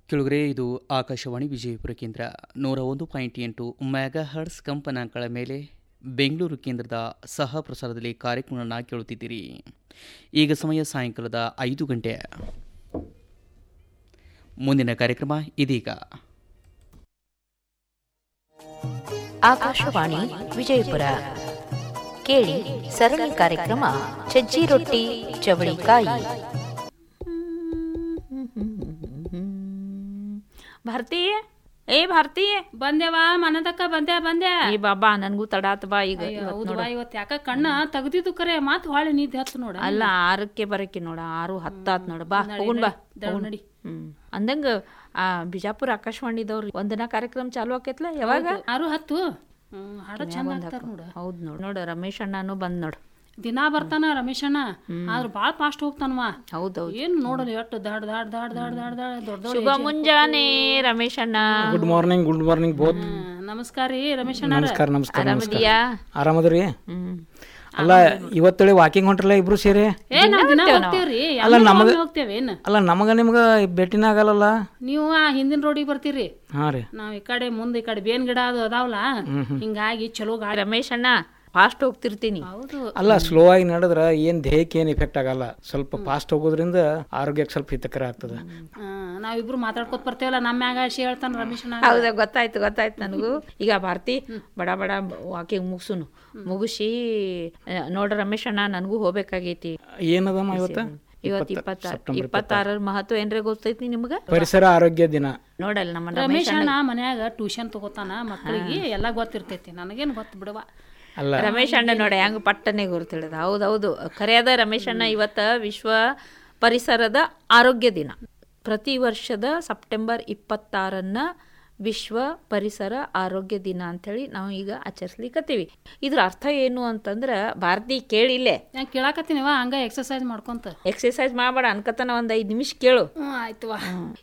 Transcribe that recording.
ಕೆಳಗರೆ ಇದು ಆಕಾಶವಾಣಿ ವಿಜಯಪುರ ಕೇಂದ್ರ ನೂರ ಒಂದು ಪಾಯಿಂಟ್ ಎಂಟು ಮೆಗಾ ಹರ್ಟ್ಸ್ ಕಂಪನಾಂಕಗಳ ಮೇಲೆ ಬೆಂಗಳೂರು ಕೇಂದ್ರದ ಸಹ ಪ್ರಸಾರದಲ್ಲಿ ಕಾರ್ಯಕ್ರಮವನ್ನು ಕೇಳುತ್ತಿದ್ದೀರಿ ಈಗ ಸಮಯ ಸಾಯಂಕಾಲದ ಐದು ಗಂಟೆ ಮುಂದಿನ ಕಾರ್ಯಕ್ರಮ ಇದೀಗ ಆಕಾಶವಾಣಿ ವಿಜಯಪುರ ಕೇಳಿ ಸರಣಿ ಕಾರ್ಯಕ್ರಮ ಸಜ್ಜಿ ರೊಟ್ಟಿ ಚವಳಿಕಾಯಿ ಭಾರತಿ ಏ ಭಾರತಿ ಬಂದೇವಾ ಮನದಕ್ಕ ಬಂದೆ ಬಂದೆ ಏ ಬಾಬಾ ನನ್ಗೂ ತಡಾತ್ ಬಾ ಈಗ ಇವತ್ ನೋಡು. ಹೌದವಾ ಇವತ್ ಯಾಕ ಕಣ್ಣ ತೆಗ್ದಿದ್ದು ಕರೆ ಮಾತ್ ಹೊಳೆ ನಿದ್ದೆ ಹತ್ತು ನೋಡ ಅಲ್ಲ ಆರಕ್ಕೆ ಬರಕ್ಕೆ ನೋಡ ಆರು ಹತ್ತಾತ್ ನೋಡ ಬಾ ಹೋಗುಣ್ ಬಾ ದೌಡ್ ಹೋಗುಣ್. ನಡಿ. ಹ್ಮ್ ಅಂದಂಗ ಆ ಬಿಜಾಪುರ ಆಕಾಶವಾಣಿದವ್ರು ಒಂದಿನ ಕಾರ್ಯಕ್ರಮ ಚಾಲು ಆಕೈತ್ಲ ಯಾವಾಗ ಆರು ಹತ್ತು ಹ್ಮ್ ಹಾಡ ಚಂದ ಒಂದ್ ಆಗ್ತಾರ ಹಾಕು. ನೋಡ ಹೌದ್ ನೋಡ್ ನೋಡ ರಮೇಶ್ ಅಣ್ಣನು ಬಂದ್ ನೋಡ್ ದಿನಾ ಬರ್ತಾನ ರಮೇಶಣ್ಣ ಆದ್ರ ಬಾಳ್ ಫಾಸ್ಟ್ ಹೋಗ್ತಾನವಾ ಹೌದೌದು ಏನ್ ನೋಡಲ್ಲ ಎಷ್ಟು ದಾಡ್ ದಾಡ್ ದಾಡ್ ದಾಡ್ ದಾಡ್ ದಾಡ್ ದೊಡ್ಡ ದೊಡ್ಡ ಶುಭ ಮುಂಜಾನೆ ರಮೇಶ್ ಅಣ್ಣ good morning good morning both ನಮಸ್ಕಾರ ರೀ ರಮೇಶಣ್ಣ ನಮಸ್ಕಾರ ನಮಸ್ಕಾರ ನಮಸ್ಕಾರ ಆರಾಮದಿಯಾ ಆರಾಮದ್ರಿ ಹ್ಮ್ ಅಲ್ಲ ಇವತ್ತೇಳಿ ವಾಕಿಂಗ್ ಹೊಂಟ್ರಲ್ಲ ಇಬ್ರು ಸೇರಿ ಏ ನಾವ್ ದಿನ ಹೋಗ್ತೇವ್ರಿ ಅಲ್ಲ, ನಮಗ- ಹೋಗ್ತೇವೇನ್ ಅಲ್ಲ ನಮಗ ನಿಮ್ಗ ಭೇಟಿನ ಆಗಲ್ಲಲ್ಲ ನೀವು ಆ ಹಿಂದಿನ ರೋಡಿಗೆ ಬರ್ತೀರಿ ಹಾ ರೀ ನಾವ್ ಈ ಕಡೆ ಮುಂದೆ ಈ ಕಡೆ ಬೇನ್ ಗಿಡ ಅದು ಅದಾವಲ್ಲ ಹಿಂಗಾಗಿ ಚಲೋ ಗಾಡಿ ರಮೇಶ್ ಅಣ್ಣ ಫಾಸ್ಟ್ ಹೋಗ್ತಿರ್ತೀನಿ ಹೌದು ಅಲ್ಲ ಸ್ಲೋ ಆಗಿ ನಡೆದ್ರ ಏನ್ ದೇಹಕ್ಕೆ ಏನ್ ಇಫೆಕ್ಟ್ ಆಗಲ್ಲ ಸ್ವಲ್ಪ ಫಾಸ್ಟ್ ಹೋಗೋದ್ರಿಂದ ಆರೋಗ್ಯಕ್ಕೆ ಸ್ವಲ್ಪ ಹಿತಕರ ಆಗ್ತದ ಆ, ನಾವಿಬ್ರು ಮಾತಾಡ್ಕೊತ ಬರ್ತೇವಲ್ಲ ನಮ್ಮ ಮ್ಯಾಗ ಆಶಿ ಹೇಳ್ತಾನ ರಮೇಶಣ್ಣ ಹೌದಾ ಗೊತ್ತಾಯ್ತು ಗೊತ್ತಾಯ್ತು ನನಗೂ ಈಗ ಭಾರತಿ ಬಡ ಬಡ ವಾಕಿಂಗ್ ಮುಗಿಸುನು ಮುಗಿಸಿ ಆ, ನೋಡ್ರಿ ರಮೇಶ್ ಅಣ್ಣ ನನಗೂ ಹೋಗ್ಬೇಕಾಗೈತಿ ಏನದಮ್ಮ ಇವತ್ತ ಇವತ್ತು ಇಪ್ಪತ್ತಾರು ಇಪ್ಪತ್ತಾರರ ಮಹತ್ವ ಏನ್ರ ಗೊತ್ತೈತಿ ನಿಮ್ಗ ಪರಿಸರ ಆರೋಗ್ಯ ದಿನ ನೋಡಲ್ಲ ನಮ್ಮ ರಮೇಶ್ ರಮೇಶಣ್ಣ ಮನ್ಯಾಗ ಟ್ಯೂಷನ್ ತಗೋತಾನ ಮಕ್ಕಳಿಗೆ ಎಲ್ಲ ಗೊತ್ತಿರ್ತೈತಿ ನನಗೇನ್ ಗೊತ್ತು ಬಿಡವ ಅಲ್ಲ ರಮೇಶ್ ಅಣ್ಣ ನೋಡಿ ಹೆಂಗ್ ಪಟ್ಟನೆ ಗುರುತಿಳಿದ ಹೌದೌದು ಖರೆಯಾದ ರಮೇಶ್ ಅಣ್ಣ ಇವತ್ತ ವಿಶ್ವ ಪರಿಸರದ ಆರೋಗ್ಯ ದಿನ ಪ್ರತಿ ವರ್ಷದ ಸೆಪ್ಟೆಂಬರ್ ಇಪ್ಪತ್ತಾರನ್ನ ವಿಶ್ವ ಪರಿಸರ ಆರೋಗ್ಯ ದಿನ ಅಂತೇಳಿ ನಾವು ಈಗ ಆಚರಿಸ್ಲಿಕ್ಕತ್ತೀವಿ ಇದ್ರ ಅರ್ಥ ಏನು ಅಂತಂದ್ರ ಭಾರತಿ ಕೇಳಿಲ್ಲೇ ನಾ ಕೇಳಾಕತ್ತೀನಿವ ಹಂಗ ಎಕ್ಸರ್ಸೈಸ್ ಮಾಡ್ಕೊಂತ ಎಕ್ಸರ್ಸೈಸ್ ಮಾಡಬೇಡ ಅನ್ಕತನ ಒಂದ್ ಐದ್ ನಿಮಿಷ ಕೇಳು ಹ್ಞೂ ಆಯ್ತವ